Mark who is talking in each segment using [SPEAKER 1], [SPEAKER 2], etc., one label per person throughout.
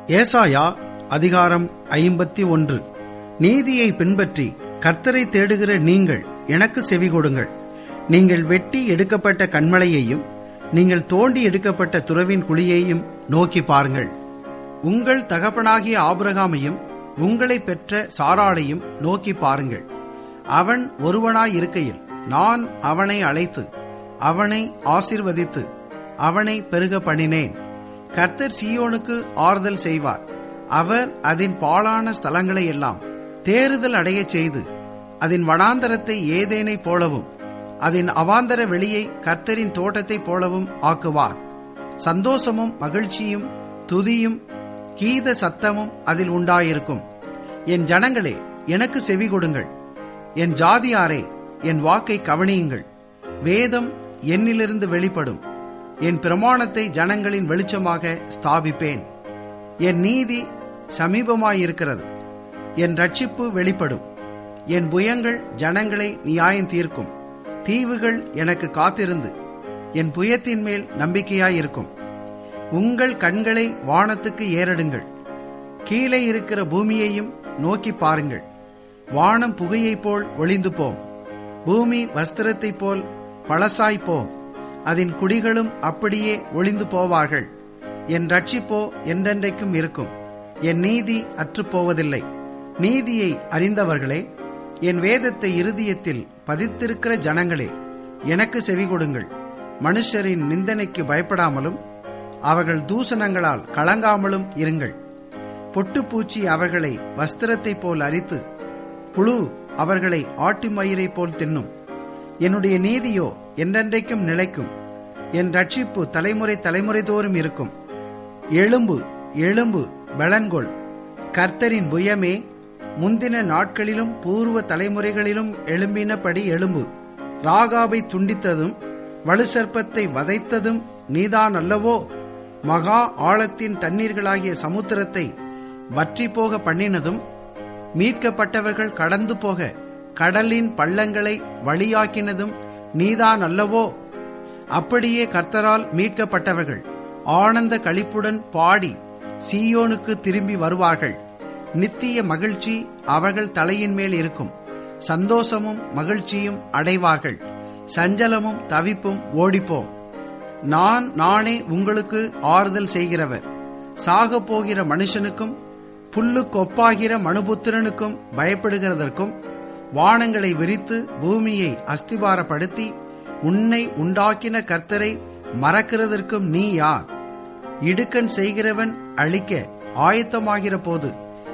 [SPEAKER 1] ஏசாயா அதிகாரம் ஐம்பத்தி ஒன்று நீதியை பின்பற்றி கர்த்தரை தேடுகிற நீங்கள் எனக்கு செவி கொடுங்கள் நீங்கள் வெட்டி எடுக்கப்பட்ட கண்மலையையும் நீங்கள் தோண்டி எடுக்கப்பட்ட துறவின் குழியையும் நோக்கி பாருங்கள் உங்கள் தகப்பனாகிய ஆபிரகாமையும் உங்களை பெற்ற சாராளையும் நோக்கி பாருங்கள் அவன் ஒருவனாயிருக்கையில் நான் அவனை அழைத்து அவனை ஆசிர்வதித்து அவனை பெருக பண்ணினேன் கர்த்தர் சீயோனுக்கு ஆறுதல் செய்வார் அவர் அதன் பாழான ஸ்தலங்களை எல்லாம் தேறுதல் அடையச் செய்து அதன் வனாந்தரத்தை ஏதேனைப் போலவும் அதன் அவாந்தர வெளியை கர்த்தரின் தோட்டத்தைப் போலவும் ஆக்குவார் சந்தோஷமும் மகிழ்ச்சியும் துதியும் கீத சத்தமும் அதில் உண்டாயிருக்கும் என் ஜனங்களே எனக்கு செவி கொடுங்கள் என் ஜாதியாரே என் வாக்கை கவனியுங்கள் வேதம் என்னிலிருந்து வெளிப்படும் என் பிரமாணத்தை ஜனங்களின் வெளிச்சமாக ஸ்தாபிப்பேன் என் நீதி சமீபமாயிருக்கிறது என் ரட்சிப்பு வெளிப்படும் என் புயங்கள் ஜனங்களை நியாயம் தீர்க்கும் தீவுகள் எனக்கு காத்திருந்து என் புயத்தின் மேல் நம்பிக்கையாயிருக்கும் உங்கள் கண்களை வானத்துக்கு ஏறடுங்கள் கீழே இருக்கிற பூமியையும் நோக்கி பாருங்கள் வானம் புகையைப் போல் ஒளிந்து போம் பூமி வஸ்திரத்தைப் போல் பழசாய் போம் அதன் குடிகளும் அப்படியே ஒளிந்து போவார்கள் என் ரட்சிப்போ என்றென்றைக்கும் இருக்கும் என் நீதி அற்றுப்போவதில்லை நீதியை அறிந்தவர்களே என் வேதத்தை இருதயத்தில் பதித்திருக்கிற ஜனங்களே எனக்கு செவி கொடுங்கள் மனுஷரின் நிந்தனைக்கு பயப்படாமலும் அவர்கள் தூசணங்களால் கலங்காமலும் இருங்கள் பொட்டுப்பூச்சி அவர்களை வஸ்திரத்தைப் போல் அரித்து புழு அவர்களை ஆட்டு மயிரைப் போல் தின்னும் என்னுடைய நீதியோ என்றென்றைக்கும் நிலைக்கும் என் ரட்சிப்பு தலைமுறை தலைமுறை தோறும் இருக்கும் எழும்பு எழும்பு பலன்கொள் கர்த்தரின் புயமே முந்தின நாட்களிலும் பூர்வ தலைமுறைகளிலும் எழும்பினபடி எழும்பு ராகாபை துண்டித்ததும் வலுசற்பத்தை வதைத்ததும் நீதான் அல்லவோ மகா ஆழத்தின் தண்ணீர்களாகிய சமுத்திரத்தை வற்றி போக பண்ணினதும் மீட்கப்பட்டவர்கள் கடந்து போக கடலின் பள்ளங்களை வழியாக்கினதும் நீதான் அல்லவோ அப்படியே கர்த்தரால் மீட்கப்பட்டவர்கள் ஆனந்த களிப்புடன் பாடி சீயோனுக்கு திரும்பி வருவார்கள் நித்திய மகிழ்ச்சி அவர்கள் தலையின் மேல் இருக்கும் சந்தோஷமும் மகிழ்ச்சியும் அடைவார்கள் சஞ்சலமும் தவிப்பும் ஓடிப்போம் நான் நானே உங்களுக்கு ஆறுதல் செய்கிறவர் சாக போகிற மனுஷனுக்கும் புல்லு கொப்பாகிற மனுபுத்திரனுக்கும் பயப்படுகிறதற்கும் வானங்களை விரித்து பூமியை அஸ்திபாரப்படுத்தி உன்னை உண்டாக்கின கர்த்தரை மறக்கிறதற்கும் நீ யார் இடுக்கண் செய்கிறவன் அழிக்க ஆயத்தமாகிற போது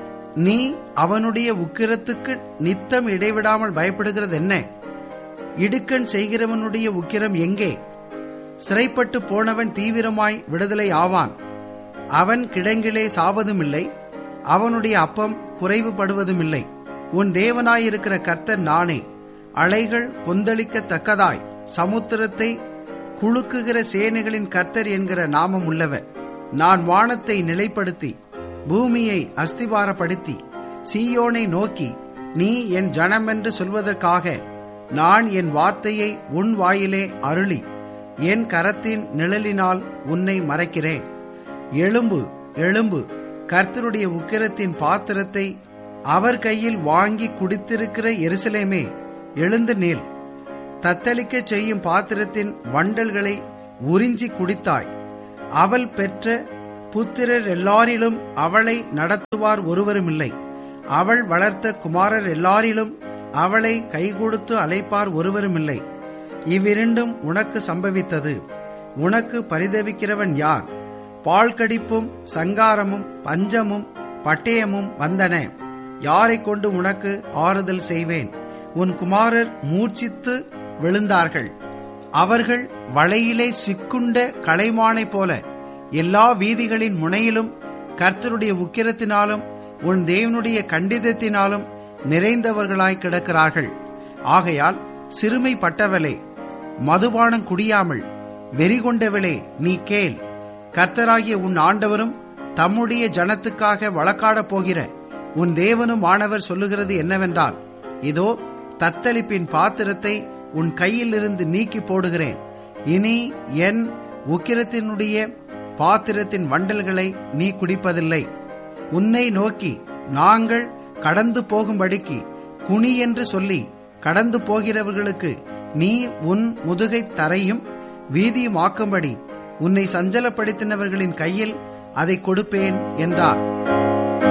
[SPEAKER 1] நீ அவனுடைய உக்கிரத்துக்கு நித்தம் இடைவிடாமல் பயப்படுகிறது என்ன இடுக்கண் செய்கிறவனுடைய உக்கிரம் எங்கே சிறைப்பட்டு போனவன் தீவிரமாய் விடுதலை ஆவான் அவன் கிடங்கிலே சாவதுமில்லை அவனுடைய அப்பம் குறைவுபடுவதுமில்லை உன் தேவனாயிருக்கிற கர்த்தர் நானே அலைகள் கொந்தளிக்கத்தக்கதாய் சமுத்திரத்தை குலுக்குகிற சேனைகளின் கர்த்தர் என்கிற நாமம் உள்ளவர் நான் வானத்தை நிலைப்படுத்தி பூமியை அஸ்திபாரப்படுத்தி சீயோனை நோக்கி நீ என் ஜனமென்று சொல்வதற்காக நான் என் வார்த்தையை உன் வாயிலே அருளி என் கரத்தின் நிழலினால் உன்னை மறைக்கிறேன் எழும்பு எழும்பு கர்த்தருடைய உக்கிரத்தின் பாத்திரத்தை அவர் கையில் வாங்கி குடித்திருக்கிற எருசலேமே எழுந்து நீள் தத்தளிக்க செய்யும் பாத்திரத்தின் வண்டல்களை உறிஞ்சி குடித்தாய் அவள் பெற்ற புத்திரர் எல்லாரிலும் அவளை நடத்துவார் ஒருவருமில்லை அவள் வளர்த்த குமாரர் எல்லாரிலும் அவளை கைகொடுத்து அழைப்பார் ஒருவருமில்லை இவ்விரண்டும் உனக்கு சம்பவித்தது உனக்கு பரிதவிக்கிறவன் யார் பால் கடிப்பும் சங்காரமும் பஞ்சமும் பட்டயமும் வந்தன யாரை கொண்டு உனக்கு ஆறுதல் செய்வேன் உன் குமாரர் மூர்ச்சித்து விழுந்தார்கள் அவர்கள் வளையிலே சிக்குண்ட கலைமானை போல எல்லா வீதிகளின் முனையிலும் கர்த்தருடைய உக்கிரத்தினாலும் உன் தேவனுடைய கண்டிதத்தினாலும் நிறைந்தவர்களாய் கிடக்கிறார்கள் ஆகையால் சிறுமைப்பட்டவளே மதுபானம் குடியாமல் வெறிகொண்டவளே நீ கேள் கர்த்தராகிய உன் ஆண்டவரும் தம்முடைய ஜனத்துக்காக வழக்காடப் போகிற உன் தேவனும் ஆனவர் சொல்லுகிறது என்னவென்றால் இதோ தத்தளிப்பின் பாத்திரத்தை உன் கையிலிருந்து நீக்கி போடுகிறேன் இனி என் உக்கிரத்தினுடைய பாத்திரத்தின் வண்டல்களை நீ குடிப்பதில்லை உன்னை நோக்கி நாங்கள் கடந்து போகும்படிக்கு குனி என்று சொல்லி கடந்து போகிறவர்களுக்கு நீ உன் முதுகை தரையும் வீதியுமாக்கும்படி உன்னை சஞ்சலப்படுத்தினவர்களின் கையில் அதை கொடுப்பேன் என்றார்